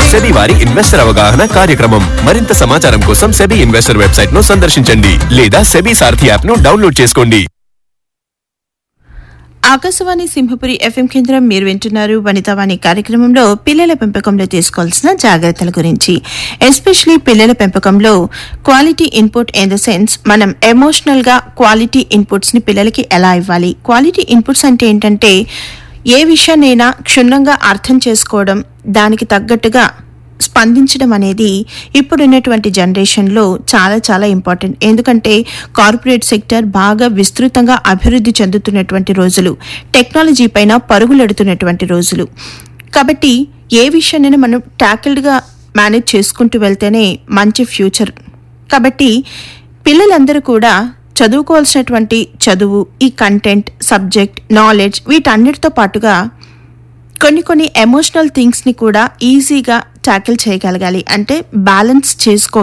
SEBI వారి investor అవగాహన కార్యక్రమం మరింత సమాచారం కోసం సెబీ ఇన్వెస్టర్ వెబ్సైట్ ను సందర్శించండి లేదా సెబీ సారథి యాప్ ను డౌన్లోడ్ చేసుకోండి ఆకాశవాణి సింహపురి ఎఫ్ఎం కేంద్రం మీరు వింటున్నారు వనితావాణి కార్యక్రమంలో పిల్లల పెంపకంలో తీసుకోవాల్సిన జాగ్రత్తల గురించి ఎస్పెషలీ పిల్లల పెంపకంలో quality input in the sense మనం ఎమోషనల్ గా క్వాలిటీ ఇన్పుట్స్ ని పిల్లలకి ఎలా ఇవ్వాలి క్వాలిటీ ఇన్పుట్స్ అంటే ఏంటంటే ఏ విషయాన్నైనా క్షుణ్ణంగా అర్థం చేసుకోవడం దానికి తగ్గట్టుగా స్పందించడం అనేది ఇప్పుడున్నటువంటి జనరేషన్లో చాలా చాలా ఇంపార్టెంట్ ఎందుకంటే కార్పొరేట్ సెక్టర్ బాగా విస్తృతంగా అభివృద్ధి చెందుతున్నటువంటి రోజులు టెక్నాలజీ పైన పరుగులెడుతున్నటువంటి రోజులు కాబట్టి ఏ విషయాన్నైనా మనం ట్యాకిల్డ్గా మేనేజ్ చేసుకుంటూ వెళ్తేనే మంచి ఫ్యూచర్ కాబట్టి పిల్లలందరూ కూడా చదువుకోవాల్సినటువంటి చదువు ఈ కంటెంట్ సబ్జెక్ట్ నాలెడ్జ్ వీటన్నిటితో పాటుగా కొన్ని కొన్ని ఎమోషనల్ థింగ్స్ని కూడా ఈజీగా ట్యాకిల్ చేయగలగాలి అంటే బ్యాలెన్స్ చేసుకో